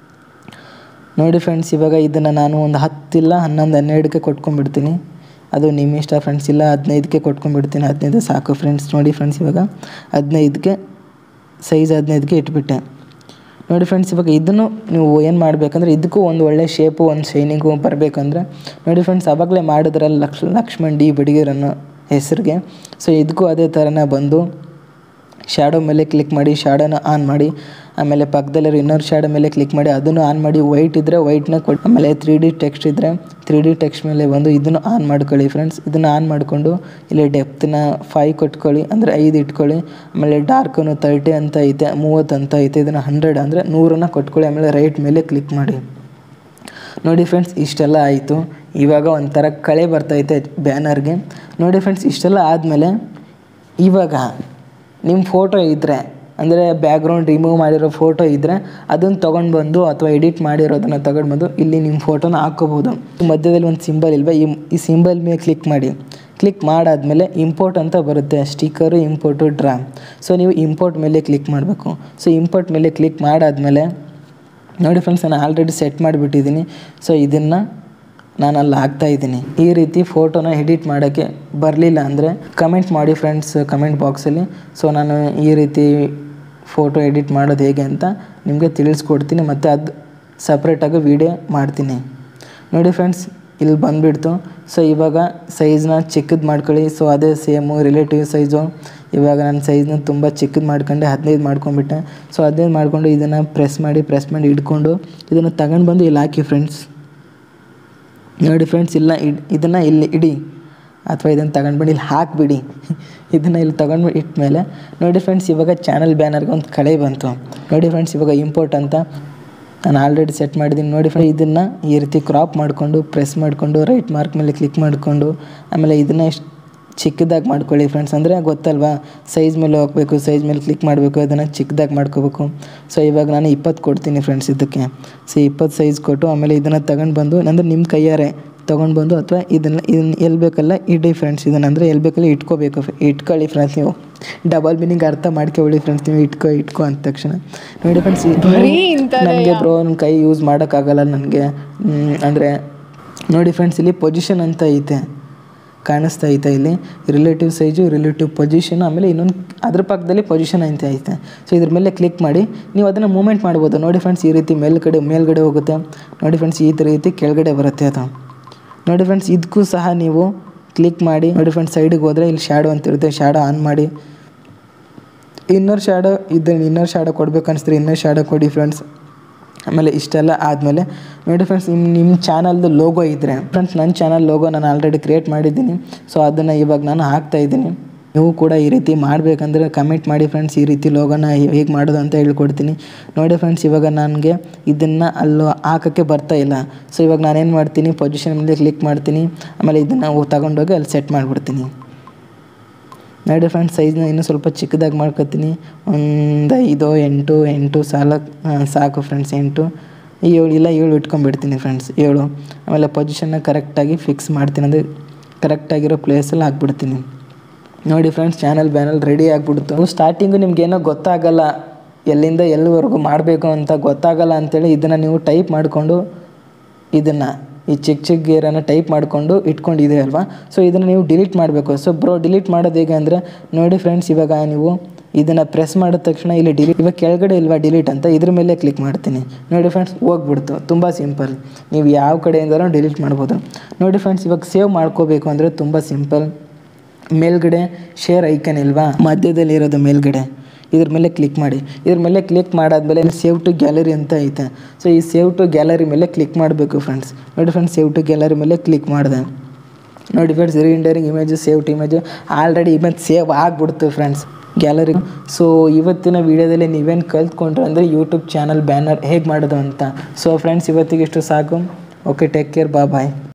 [SPEAKER 1] ನೋಡಿ ಫ್ರೆಂಡ್ಸ್ ಇವಾಗ ಇದನ್ನು ನಾನು ಒಂದು ಹತ್ತಿಲ್ಲ ಹನ್ನೊಂದು ಹನ್ನೆರಡಕ್ಕೆ ಕೊಟ್ಕೊಂಡ್ಬಿಡ್ತೀನಿ ಅದು ನಿಮ್ಮ ಇಷ್ಟ ಫ್ರೆಂಡ್ಸ್ ಇಲ್ಲ ಹದಿನೈದಕ್ಕೆ ಕೊಟ್ಕೊಂಡ್ಬಿಡ್ತೀನಿ ಹದಿನೈದು ಸಾಕು ಫ್ರೆಂಡ್ಸ್ ನೋಡಿ ಫ್ರೆಂಡ್ಸ್ ಇವಾಗ ಹದಿನೈದಕ್ಕೆ ಸೈಜ್ ಹದಿನೈದಕ್ಕೆ ಇಟ್ಬಿಟ್ಟೆ ನೋಡಿ ಫ್ರೆಂಡ್ಸ್ ಇವಾಗ ಇದನ್ನು ನೀವು ಏನು ಮಾಡಬೇಕಂದ್ರೆ ಇದಕ್ಕೂ ಒಂದು ಒಳ್ಳೆ ಶೇಪು ಒಂದು ಶೈನಿಂಗು ಬರಬೇಕಂದ್ರೆ ನೋಡಿ ಫ್ರೆಂಡ್ಸ್ ಅವಾಗಲೇ ಮಾಡಿದ್ರಲ್ಲ ಲಕ್ಷ ಲಕ್ಷ್ಮಣ್ ಡಿ ಬಡಿಗೇರ್ ಅನ್ನೋ ಹೆಸರಿಗೆ ಸೊ ಇದಕ್ಕೂ ಅದೇ ಥರನೇ ಬಂದು ಶ್ಯಾಡೋ ಮೇಲೆ ಕ್ಲಿಕ್ ಮಾಡಿ ಶ್ಯಾಡೋನ ಆನ್ ಮಾಡಿ ಆಮೇಲೆ ಪಕ್ಕದಲ್ಲಿರೋ ಇನ್ನೊಂದು ಶ್ಯಾಡೋ ಮೇಲೆ ಕ್ಲಿಕ್ ಮಾಡಿ ಅದನ್ನು ಆನ್ ಮಾಡಿ ವೈಟ್ ಇದ್ದರೆ ವೈಟ್ನ ಕೊಟ್ಟು ಆಮೇಲೆ ತ್ರೀ ಡಿ ಟೆಕ್ಸ್ಟ್ ಇದ್ದರೆ ತ್ರೀ ಡಿ ಟೆಕ್ಸ್ಟ್ ಮೇಲೆ ಬಂದು ಇದನ್ನು ಆನ್ ಮಾಡ್ಕೊಳ್ಳಿ ಫ್ರೆಂಡ್ಸ್ ಇದನ್ನು ಆನ್ ಮಾಡಿಕೊಂಡು ಇಲ್ಲಿ ಡೆಪ್ತನ್ನ ಫೈವ್ ಕೊಟ್ಕೊಳ್ಳಿ ಅಂದರೆ ಐದು ಇಟ್ಕೊಳ್ಳಿ ಆಮೇಲೆ ಡಾರ್ಕನು ತರ್ಟಿ ಅಂತ ಐತೆ ಮೂವತ್ತು ಅಂತ ಐತೆ ಇದನ್ನು ಹಂಡ್ರೆಡ್ ಅಂದರೆ ನೂರನ್ನು ಕೊಟ್ಕೊಳ್ಳಿ ಆಮೇಲೆ ರೈಟ್ ಮೇಲೆ ಕ್ಲಿಕ್ ಮಾಡಿ ನೋಡಿ ಫ್ರೆಂಡ್ಸ್ ಇಷ್ಟೆಲ್ಲ ಆಯಿತು ಇವಾಗ ಒಂಥರ ಕಳೆ ಬರ್ತೈತೆ ಬ್ಯಾನರ್ಗೆ ನೋಡಿ ಫ್ರೆಂಡ್ಸ್ ಇಷ್ಟೆಲ್ಲ ಆದಮೇಲೆ ಇವಾಗ ನಿಮ್ಮ ಫೋಟೋ ಇದ್ದರೆ ಅಂದರೆ ಬ್ಯಾಕ್ಗ್ರೌಂಡ್ ರಿಮೂವ್ ಮಾಡಿರೋ ಫೋಟೋ ಇದ್ದರೆ ಅದನ್ನು ತೊಗೊಂಡು ಬಂದು ಅಥವಾ ಎಡಿಟ್ ಮಾಡಿರೋದನ್ನು ತೊಗೊಂಡು ಬಂದು ಇಲ್ಲಿ ನಿಮ್ಮ ಫೋಟೋನ ಹಾಕ್ಕೋಬೋದು ಮಧ್ಯದಲ್ಲಿ ಒಂದು ಸಿಂಬಲ್ ಇಲ್ವಾ ಈ ಈ ಸಿಂಬಲ್ ಮೇಲೆ ಕ್ಲಿಕ್ ಮಾಡಿ ಕ್ಲಿಕ್ ಮಾಡಾದಮೇಲೆ ಇಂಪೋರ್ಟ್ ಅಂತ ಬರುತ್ತೆ ಸ್ಟಿಕ್ಕರು ಇಂಪೋರ್ಟು ಡ್ರಾ ಸೊ ನೀವು ಇಂಪೋರ್ಟ್ ಮೇಲೆ ಕ್ಲಿಕ್ ಮಾಡಬೇಕು ಸೊ ಇಂಪೋರ್ಟ್ ಮೇಲೆ ಕ್ಲಿಕ್ ಮಾಡಾದಮೇಲೆ ನೋಡಿ ಫ್ರೆಂಡ್ಸ್ ನಾನು ಆಲ್ರೆಡಿ ಸೆಟ್ ಮಾಡಿಬಿಟ್ಟಿದ್ದೀನಿ ಸೊ ಇದನ್ನು ನಾನು ಅಲ್ಲಿ ಹಾಕ್ತಾ ಇದ್ದೀನಿ ಈ ರೀತಿ ಫೋಟೋನ ಎಡಿಟ್ ಮಾಡೋಕ್ಕೆ ಬರಲಿಲ್ಲ ಅಂದರೆ ಕಮೆಂಟ್ ಮಾಡಿ ಫ್ರೆಂಡ್ಸ್ ಕಮೆಂಟ್ ಬಾಕ್ಸಲ್ಲಿ ಸೊ ನಾನು ಈ ರೀತಿ ಫೋಟೋ ಎಡಿಟ್ ಮಾಡೋದು ಹೇಗೆ ಅಂತ ನಿಮಗೆ ತಿಳಿಸ್ಕೊಡ್ತೀನಿ ಮತ್ತು ಅದು ಸಪ್ರೇಟಾಗಿ ವೀಡಿಯೋ ಮಾಡ್ತೀನಿ ನೋಡಿ ಫ್ರೆಂಡ್ಸ್ ಇಲ್ಲಿ ಬಂದುಬಿಡ್ತು ಸೊ ಇವಾಗ ಸೈಜ್ನ ಚಿಕ್ಕದು ಮಾಡ್ಕೊಳ್ಳಿ ಸೊ ಅದೇ ಸೇಮು ರಿಲೇಟಿವ್ ಸೈಜು ಇವಾಗ ನನ್ನ ಸೈಜ್ನ ತುಂಬ ಚಿಕ್ಕದು ಮಾಡ್ಕೊಂಡೆ ಹದಿನೈದು ಮಾಡ್ಕೊಂಬಿಟ್ಟೆ ಸೊ ಹದಿನೈದು ಮಾಡಿಕೊಂಡು ಇದನ್ನು ಪ್ರೆಸ್ ಮಾಡಿ ಪ್ರೆಸ್ ಮಾಡಿ ಹಿಡ್ಕೊಂಡು ಇದನ್ನು ತಗೊಂಡು ಬಂದು ಇಲ್ಲಿ ಹಾಕಿ ಫ್ರೆಂಡ್ಸ್ ನೋಡಿ ಫ್ರೆಂಡ್ಸ್ ಇಲ್ಲ ಇಡ್ ಇದನ್ನು ಇಲ್ಲಿ ಇಡಿ ಅಥವಾ ಇದನ್ನು ತಗೊಂಡ್ಬಿಟ್ಟು ಇಲ್ಲಿ ಹಾಕಿಬಿಡಿ ಇದನ್ನು ಇಲ್ಲಿ ತೊಗೊಂಡು ಇಟ್ಮೇಲೆ ನೋಡಿ ಫ್ರೆಂಡ್ಸ್ ಇವಾಗ ಚಾನಲ್ ಬ್ಯಾನರ್ಗೆ ಒಂದು ಕಳೆ ಬಂತು ನೋಡಿ ಫ್ರೆಂಡ್ಸ್ ಇವಾಗ ಇಂಪೋರ್ಟ್ ಅಂತ ನಾನು ಆಲ್ರೆಡಿ ಸೆಟ್ ಮಾಡಿದ್ದೀನಿ ನೋಡಿ ಫ್ರೆಂಡ್ ಇದನ್ನು ಈ ರೀತಿ ಕ್ರಾಪ್ ಮಾಡಿಕೊಂಡು ಪ್ರೆಸ್ ಮಾಡಿಕೊಂಡು ರೈಟ್ ಮಾರ್ಕ್ ಮೇಲೆ ಕ್ಲಿಕ್ ಮಾಡಿಕೊಂಡು ಆಮೇಲೆ ಇದನ್ನು ಎಷ್ಟು ಚಿಕ್ಕದಾಗಿ ಮಾಡ್ಕೊಳ್ಳಿ ಫ್ರೆಂಡ್ಸ್ ಅಂದರೆ ಗೊತ್ತಲ್ವಾ ಸೈಜ್ ಮೇಲೆ ಹೋಗಬೇಕು ಸೈಜ್ ಮೇಲೆ ಕ್ಲಿಕ್ ಮಾಡಬೇಕು ಅದನ್ನು ಚಿಕ್ಕದಾಗಿ ಮಾಡ್ಕೋಬೇಕು ಸೊ ಇವಾಗ ನಾನು ಇಪ್ಪತ್ತು ಕೊಡ್ತೀನಿ ಫ್ರೆಂಡ್ಸ್ ಇದಕ್ಕೆ ಸೊ ಇಪ್ಪತ್ತು ಸೈಜ್ ಕೊಟ್ಟು ಆಮೇಲೆ ಇದನ್ನು ತಗೊಂಡು ಬಂದು ಅಂದರೆ ನಿಮ್ಮ ಕೈಯಾರೆ ತೊಗೊಂಡು ಬಂದು ಅಥವಾ ಇದನ್ನು ಇದನ್ನು ಎಲ್ಲಿ ಬೇಕಲ್ಲ ಇಡಿ ಫ್ರೆಂಡ್ಸ್ ಇದನ್ನು ಅಂದರೆ ಎಲ್ಲಿ ಬೇಕಲ್ಲ ಇಟ್ಕೋಬೇಕು ಇಟ್ಕೊಳ್ಳಿ ಫ್ರೆಂಡ್ಸ್ ನೀವು ಡಬಲ್ ಮೀನಿಂಗ್ ಅರ್ಥ ಮಾಡ್ಕೊಳ್ಳಿ ಫ್ರೆಂಡ್ಸ್ ನೀವು ಇಟ್ಕೋ ಇಟ್ಕೋ ಅಂದ ತಕ್ಷಣ ನೋಡಿ ಫ್ರೆಂಡ್ಸ್ ನನಗೆ ಬ್ರೋ ನನ್ನ ಕೈ ಯೂಸ್ ಮಾಡೋಕ್ಕಾಗಲ್ಲ ನನಗೆ ಅಂದರೆ ನೋಡಿ ಫ್ರೆಂಡ್ಸ್ ಇಲ್ಲಿ ಪೊಸಿಷನ್ ಅಂತ ಐತೆ ಕಾಣಿಸ್ತಾ ಐತೆ ಇಲ್ಲಿ ರಿಲೇಟಿವ್ ಸೈಜು ರಿಲೇಟಿವ್ ಪೊಸಿಷನ್ ಆಮೇಲೆ ಇನ್ನೊಂದು ಅದ್ರ ಪಕ್ಕದಲ್ಲಿ ಪೊಸಿಷನ್ ಅಂತ ಐತೆ ಸೊ ಇದ್ರ ಮೇಲೆ ಕ್ಲಿಕ್ ಮಾಡಿ ನೀವು ಅದನ್ನು ಮೂಮೆಂಟ್ ಮಾಡ್ಬೋದು ನೋಡಿ ಫ್ರೆಂಡ್ಸ್ ಈ ರೀತಿ ಮೇಲ್ಗಡೆ ಮೇಲ್ಗಡೆ ಹೋಗುತ್ತೆ ನೋಡಿ ಫ್ರೆಂಡ್ಸ್ ಈ ರೀತಿ ಕೆಳಗಡೆ ಬರುತ್ತೆ ಅದು ನೋಡಿ ಫ್ರೆಂಡ್ಸ್ ಇದಕ್ಕೂ ಸಹ ನೀವು ಕ್ಲಿಕ್ ಮಾಡಿ ನೋಡಿ ಫ್ರೆಂಡ್ಸ್ ಸೈಡಿಗೆ ಹೋದರೆ ಇಲ್ಲಿ ಶ್ಯಾಡೋ ಅಂತ ಇರುತ್ತೆ ಶ್ಯಾಡೋ ಆನ್ ಮಾಡಿ ಇನ್ನರ್ ಶ್ಯಾಡೋ ಇದನ್ನು ಇನ್ನರ್ ಶ್ಯಾಡೋ ಕೊಡ್ಬೇಕು ಅನಿಸಿದ್ರೆ ಇನ್ನರ್ ಶ್ಯಾಡೋ ಕೊಡಿ ಫ್ರೆಂಡ್ಸ್ ಆಮೇಲೆ ಇಷ್ಟೆಲ್ಲ ಆದಮೇಲೆ ನೋಡಿ ಫ್ರೆಂಡ್ಸ್ ನಿಮ್ಮ ನಿಮ್ಮ ಚಾನಲ್ದು ಲೋಗೋ ಇದ್ದರೆ ಫ್ರೆಂಡ್ಸ್ ನನ್ನ ಚಾನಲ್ ಲೋಗೋ ನಾನು ಆಲ್ರೆಡಿ ಕ್ರಿಯೇಟ್ ಮಾಡಿದ್ದೀನಿ ಸೊ ಅದನ್ನು ಇವಾಗ ನಾನು ಹಾಕ್ತಾ ಇದ್ದೀನಿ ನೀವು ಕೂಡ ಈ ರೀತಿ ಮಾಡಬೇಕಂದ್ರೆ ಕಮೆಂಟ್ ಮಾಡಿ ಫ್ರೆಂಡ್ಸ್ ಈ ರೀತಿ ಲೋಗೋನ ಹೇಗೆ ಮಾಡೋದು ಅಂತ ಹೇಳ್ಕೊಡ್ತೀನಿ ನೋಡಿ ಫ್ರೆಂಡ್ಸ್ ಇವಾಗ ನನಗೆ ಇದನ್ನು ಅಲ್ಲೂ ಹಾಕೋಕ್ಕೆ ಬರ್ತಾ ಇಲ್ಲ ಸೊ ಇವಾಗ ನಾನೇನು ಮಾಡ್ತೀನಿ ಪೊಸಿಷನ್ ಮೇಲೆ ಕ್ಲಿಕ್ ಮಾಡ್ತೀನಿ ಆಮೇಲೆ ಇದನ್ನು ತಗೊಂಡೋಗಿ ಅಲ್ಲಿ ಸೆಟ್ ಮಾಡಿಬಿಡ್ತೀನಿ ನೋಡಿ ಫ್ರೆಂಡ್ಸ್ ಸೈಜ್ನ ಇನ್ನೂ ಸ್ವಲ್ಪ ಚಿಕ್ಕದಾಗಿ ಮಾಡ್ಕೊತೀನಿ ಒಂದು ಐದು ಎಂಟು ಎಂಟು ಸಾಲ ಸಾಕು ಫ್ರೆಂಡ್ಸ್ ಎಂಟು ಏಳು ಇಲ್ಲ ಏಳು ಇಟ್ಕೊಂಡ್ಬಿಡ್ತೀನಿ ಫ್ರೆಂಡ್ಸ್ ಏಳು ಆಮೇಲೆ ಪೊಸಿಷನ್ನ ಕರೆಕ್ಟಾಗಿ ಫಿಕ್ಸ್ ಮಾಡ್ತೀನಿ ಅಂದರೆ ಕರೆಕ್ಟಾಗಿರೋ ಪ್ಲೇಸಲ್ಲಿ ಹಾಕ್ಬಿಡ್ತೀನಿ ನೋಡಿ ಫ್ರೆಂಡ್ಸ್ ಚಾನಲ್ ಬ್ಯಾನಲ್ ರೆಡಿ ಆಗಿಬಿಡ್ತು ಸ್ಟಾರ್ಟಿಂಗು ನಿಮ್ಗೇನೋ ಗೊತ್ತಾಗಲ್ಲ ಎಲ್ಲಿಂದ ಎಲ್ಲಿವರೆಗೂ ಮಾಡಬೇಕು ಅಂತ ಗೊತ್ತಾಗಲ್ಲ ಅಂತೇಳಿ ಇದನ್ನು ನೀವು ಟೈಪ್ ಮಾಡಿಕೊಂಡು ಇದನ್ನು ಈ ಚಿಕ್ಕ ಚಿಕ್ಕ ಗೇರನ್ನು ಟೈಪ್ ಮಾಡಿಕೊಂಡು ಇಟ್ಕೊಂಡಿದೆ ಅಲ್ವಾ ಸೊ ಇದನ್ನು ನೀವು ಡಿಲೀಟ್ ಮಾಡಬೇಕು ಸೊ ಬ್ರೋ ಡಿಲೀಟ್ ಮಾಡೋದು ಹೇಗೆ ಅಂದರೆ ನೋಡಿ ಫ್ರೆಂಡ್ಸ್ ಇವಾಗ ನೀವು ಇದನ್ನು ಪ್ರೆಸ್ ಮಾಡಿದ ತಕ್ಷಣ ಇಲ್ಲಿ ಡಿಲೀಟ್ ಇವಾಗ ಕೆಳಗಡೆ ಇಲ್ವಾ ಡಿಲೀಟ್ ಅಂತ ಇದ್ರ ಮೇಲೆ ಕ್ಲಿಕ್ ಮಾಡ್ತೀನಿ ನೋಡಿ ಫ್ರೆಂಡ್ಸ್ ಹೋಗ್ಬಿಡ್ತು ತುಂಬ ಸಿಂಪಲ್ ನೀವು ಯಾವ ಕಡೆಯಿಂದಲೂ ಡಿಲೀಟ್ ಮಾಡ್ಬೋದು ನೋಡಿ ಫ್ರೆಂಡ್ಸ್ ಇವಾಗ ಸೇವ್ ಮಾಡ್ಕೋಬೇಕು ಅಂದರೆ ತುಂಬ ಸಿಂಪಲ್ ಮೇಲ್ಗಡೆ ಶೇರ್ ಐಕನ್ ಇಲ್ವಾ ಮಧ್ಯದಲ್ಲಿ ಇರೋದು ಮೇಲ್ಗಡೆ ಇದ್ರ ಮೇಲೆ ಕ್ಲಿಕ್ ಮಾಡಿ ಇದ್ರ ಮೇಲೆ ಕ್ಲಿಕ್ ಮಾಡಾದ್ಮೇಲೆ ಸೇವ್ ಟು ಗ್ಯಾಲರಿ ಅಂತ ಐತೆ ಸೊ ಈ ಸೇವ್ ಟು ಗ್ಯಾಲರಿ ಮೇಲೆ ಕ್ಲಿಕ್ ಮಾಡಬೇಕು ಫ್ರೆಂಡ್ಸ್ ನೋಡಿ ಫ್ರೆಂಡ್ಸ್ ಸೇವ್ ಟು ಗ್ಯಾಲರಿ ಮೇಲೆ ಕ್ಲಿಕ್ ಮಾಡಿದೆ ನೋಡಿ friends rendering image save to image already image save ಆಗಿಬಿಡ್ತು ಫ್ರೆಂಡ್ಸ್ ಗ್ಯಾಲರಿ ಸೊ ಇವತ್ತಿನ ವೀಡಿಯೋದಲ್ಲಿ ನೀವೇನು ಕಲ್ತ್ಕೊಂಡ್ರೆ ಅಂದರೆ ಯೂಟ್ಯೂಬ್ ಚಾನಲ್ ಬ್ಯಾನರ್ ಹೇಗೆ ಮಾಡೋದು ಅಂತ ಸೊ ಫ್ರೆಂಡ್ಸ್ ಇವತ್ತಿಗೆ ಇಷ್ಟು ಸಾಕು ಓಕೆ ಟೇಕ್ ಕೇರ್ ಬಾ ಬಾಯ್